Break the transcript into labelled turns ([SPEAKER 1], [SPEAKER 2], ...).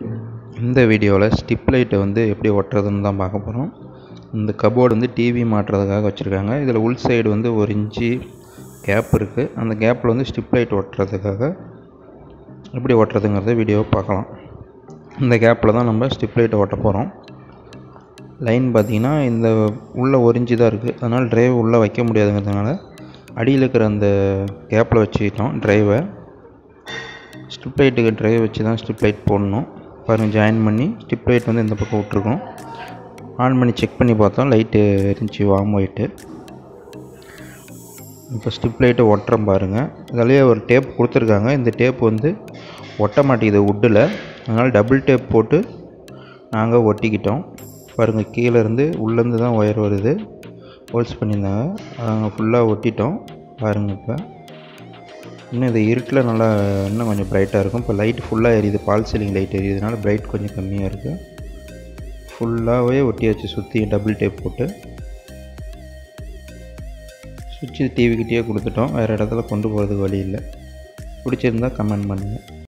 [SPEAKER 1] இந்த வீடியோவில் ஸ்டிப் லைட்டை வந்து எப்படி ஒட்டுறதுன்னு தான் பார்க்க போகிறோம் இந்த கபோர்டு வந்து டிவி மாட்டுறதுக்காக வச்சுருக்காங்க இதில் உள் சைடு வந்து ஒரு இன்ச்சு கேப் இருக்குது அந்த கேப்பில் வந்து ஸ்டிப் லைட் ஒட்டுறதுக்காக எப்படி ஒட்டுறதுங்கிறத வீடியோவை பார்க்கலாம் இந்த கேப்பில் தான் நம்ம ஸ்டிப் லைட்டை ஒட்ட போகிறோம் லைன் பார்த்திங்கன்னா இந்த உள்ளே ஒரு இன்ச்சு தான் இருக்குது அதனால் ட்ரைவ் உள்ளே வைக்க முடியாதுங்கிறதுனால அடியில் இருக்கிற அந்த கேப்பில் வச்சுக்கிட்டோம் ட்ரைவை ஸ்ட்ரிப் லைட்டுக்கு ட்ரைவ் வச்சு தான் ஸ்ட்ரிப் லைட் போடணும் பாருங்கள் ஜாயின் பண்ணி ஸ்ட்ரிப் லைட் வந்து இந்த பக்கம் விட்ருக்கோம் ஆன் பண்ணி செக் பண்ணி பார்த்தோம் லைட்டு எரிஞ்சு வார்ம் ஒயிட்டு இப்போ ஸ்ட்ரிப் லைட்டை ஒட்டுறோம் பாருங்கள் அதிலேயே ஒரு டேப் கொடுத்துருக்காங்க இந்த டேப் வந்து ஒட்ட மாட்டேங்குது வுட்டில் அதனால் டபுள் டேப் போட்டு நாங்கள் ஒட்டிக்கிட்டோம் பாருங்கள் கீழே இருந்து உள்ளேருந்து தான் ஒயர் வருது ஹோல்ஸ் பண்ணியிருந்தாங்க நாங்கள் ஃபுல்லாக ஒட்டிட்டோம் பாருங்கள் இப்போ இன்னும் இது இருட்டில் நல்லா இன்னும் கொஞ்சம் ப்ரைட்டாக இருக்கும் இப்போ லைட் ஃபுல்லாக எரியுது பால் சீலிங் லைட் எரியுதுனால பிரைட் கொஞ்சம் கம்மியாக இருக்குது ஃபுல்லாகவே ஒட்டியாச்சு சுற்றி டபுள் டேப் போட்டு சுவிட்சு டிவிக்கிட்டே கொடுத்துட்டோம் வேறு இடத்துல கொண்டு போகிறதுக்கு வழி இல்லை பிடிச்சிருந்தா கமெண்ட் பண்ணுங்கள்